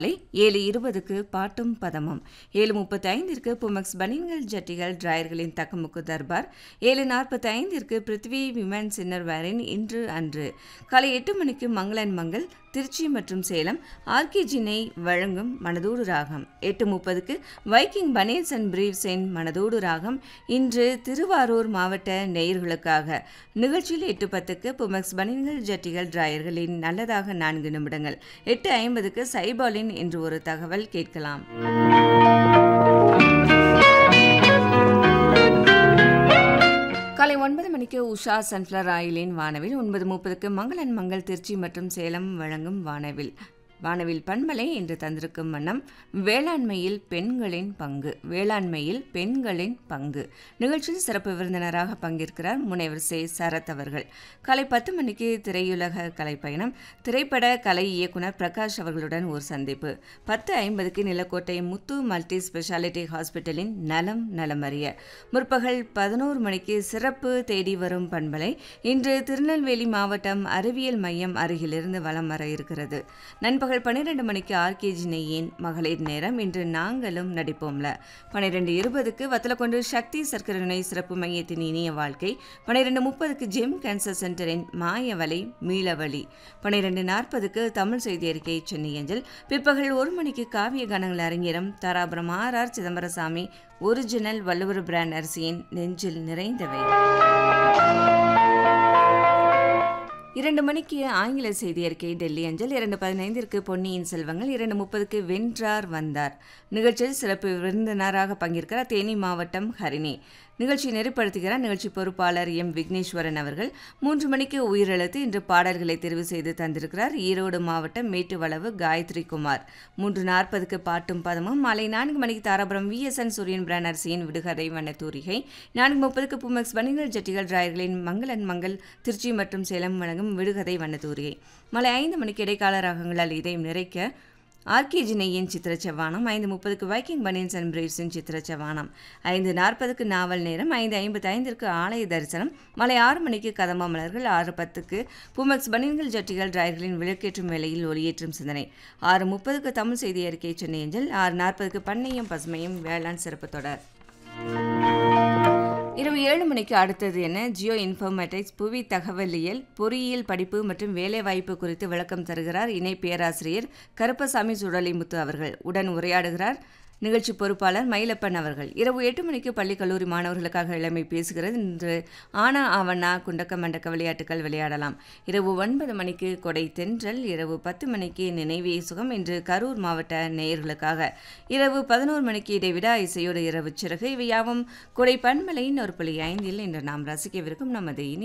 காலை ஏழு இருபதுக்கு பாட்டும் பதமும் ஏழு முப்பத்தி ஐந்திற்கு புமக்ஸ் பனியன்கள் ஜட்டிகள் டிராயர்களின் தக்கமுக்கு தர்பார் ஏழு நாற்பத்தி ஐந்திற்கு பிருத்வி விமன் சின்னர்வேரின் இன்று அன்று காலை எட்டு மணிக்கு மங்களன் மங்கள் திருச்சி மற்றும் சேலம் ஆர்கேஜினை வழங்கும் மனதோடு ராகம் எட்டு முப்பதுக்கு வைக்கிங் பனேல்ஸ் அண்ட் பிரீவ்ஸின் மனதோடு ராகம் இன்று திருவாரூர் மாவட்ட நேயர்களுக்காக நிகழ்ச்சியில் எட்டு பத்துக்கு புமக்ஸ் பனியன்கள் ஜட்டிகள் டிராயர்களின் நல்லதாக நான்கு நிமிடங்கள் எட்டு ஐம்பதுக்கு சைபாலின் என்று ஒரு தகவல் கேட்கலாம் காலை ஒன்பது மணிக்கு உஷா சன்ஃப்ளவர் ஆயிலின் வானவில் ஒன்பது முப்பதுக்கு மங்களன் மங்கள் திருச்சி மற்றும் சேலம் வழங்கும் வானவில் வானவில் பண்பலை என்று தந்திருக்கும் வண்ணம் வேளாண்மையில் பெண்களின் பங்கு வேளாண்மையில் பெண்களின் பங்கு நிகழ்ச்சியில் சிறப்பு விருந்தினராக பங்கேற்கிறார் முனைவர் சே சரத் அவர்கள் காலை பத்து மணிக்கு திரையுலக கலைப்பயணம் திரைப்பட கலை இயக்குனர் பிரகாஷ் அவர்களுடன் ஒரு சந்திப்பு பத்து ஐம்பதுக்கு நிலக்கோட்டை முத்து மல்டி ஸ்பெஷாலிட்டி ஹாஸ்பிட்டலின் நலம் நலமறிய முற்பகல் பதினோரு மணிக்கு சிறப்பு தேடி வரும் பண்பலை இன்று திருநெல்வேலி மாவட்டம் அறிவியல் மையம் அருகிலிருந்து வலம் வர இருக்கிறது நண்பகல் பன்னிரெண்டு மணிக்கு ஆர்கேஜி நெய்யின் மகளிர் நேரம் இன்று நாங்களும் நடிப்போம்ல பன்னிரெண்டு இருபதுக்கு வத்தலக்கொண்டு சக்தி சர்க்கரை நோய் சிறப்பு மையத்தின் இனிய வாழ்க்கை பன்னிரெண்டு முப்பதுக்கு ஜெம் கேன்சர் சென்டரின் மாயவலை மீளவழி பன்னிரெண்டு நாற்பதுக்கு தமிழ் செய்தி அறிக்கை சென்னை அஞ்சல் பிற்பகல் ஒரு மணிக்கு காவிய கணங்கள் அரங்கேறும் Dharapuram R R Chidambarasamy original Valluvar brand அரிசியின் நெஞ்சில் நிறைந்தவை இரண்டு மணிக்கு ஆங்கில செய்தி அறிக்கை டெல்லி அஞ்சல் இரண்டு பதினைந்திற்கு பொன்னியின் செல்வங்கள் இரண்டு முப்பதுக்கு வென்றார் வந்தார் நிகழ்ச்சியில் சிறப்பு விருந்தினராக பங்கேற்கிறார் தேனி மாவட்டம் ஹரிணி நிகழ்ச்சி நெறிப்படுத்துகிறார் நிகழ்ச்சி பொறுப்பாளர் எம் விக்னேஸ்வரன் அவர்கள் மூன்று மணிக்கு உயிரெழுத்து இன்று பாடல்களை தெரிவு செய்து தந்திருக்கிறார் ஈரோடு மாவட்டம் மேட்டுவளவு காயத்ரி குமார் மூன்று நாற்பதுக்கு பாட்டும் பதமும் மாலை நான்கு மணிக்கு தாராபுரம் விஎஸ்என் சூரியன் பிரான் அரிசியின் விடுகதை வண்ணத்தூரிகை நான்கு முப்பதுக்கு புமெக்ஸ் பனிகள் ஜட்டிகள் டிராயர்களின் மங்களன் மங்கள் திருச்சி மற்றும் சேலம் வழங்கும் விடுகதை வண்ணத்தூரிகை மாலை ஐந்து மணிக்கு இடைக்கால ராகங்களால் இதயம் நிறைக்க ஆர்கேஜி நெய்யின் சித்திர செவ்வானம் ஐந்து முப்பதுக்கு வைக்கிங் பனியன்ஸ் அண்ட் பிரேவ்ஸின் சித்திர செவ்வானம் ஐந்து நாற்பதுக்கு நாவல் நேரம் ஐந்து ஐம்பத்தி ஐந்திற்கு ஆலய தரிசனம் மாலை ஆறு மணிக்கு கதம்ப மலர்கள் ஆறு பத்துக்கு புமெக்ஸ் பனியன்கள் ஜட்டிகள் டிராயர்களின் விளக்கேற்றும் வேளையில் ஒளியேற்றும் சிந்தனை ஆறு முப்பதுக்கு தமிழ் செய்தி அறிக்கை சென்னை அஞ்சல் ஆறு நாற்பதுக்கு பண்ணையும் பசுமையும் வேளாண் சிறப்பு தொடர் இரவு ஏழு மணிக்கு அடுத்தது என்ன ஜியோ இன்ஃபர்மேட்டிக்ஸ் புவி தகவலியல் பொறியியல் படிப்பு மற்றும் வேலைவாய்ப்பு குறித்து விளக்கம் தருகிறார் இணை பேராசிரியர் கருப்பசாமி சுடலிமுத்து அவர்கள் உடன் உரையாடுகிறார் நிகழ்ச்சி பொறுப்பாளர் மயிலப்பன் அவர்கள் இரவு எட்டு மணிக்கு பள்ளி கல்லூரி மாணவர்களுக்காக இளமை பேசுகிறது இன்று ஆனா ஆவண்ணா குண்டக்க மண்டக்க விளையாட்டுகள் விளையாடலாம் இரவு ஒன்பது மணிக்கு கொடை தென்றல் இரவு பத்து மணிக்கு நினைவே சுகம் இன்று கரூர் மாவட்ட நேயர்களுக்காக இரவு பதினோரு மணிக்கு இடைவிடா இசையோடு இரவு சிறகு இவை யாவும் கொடை பன்மலையின் ஒரு புள்ளி ஐந்தில் இன்று நாம் ரசிக்கவிருக்கும் நமது இனி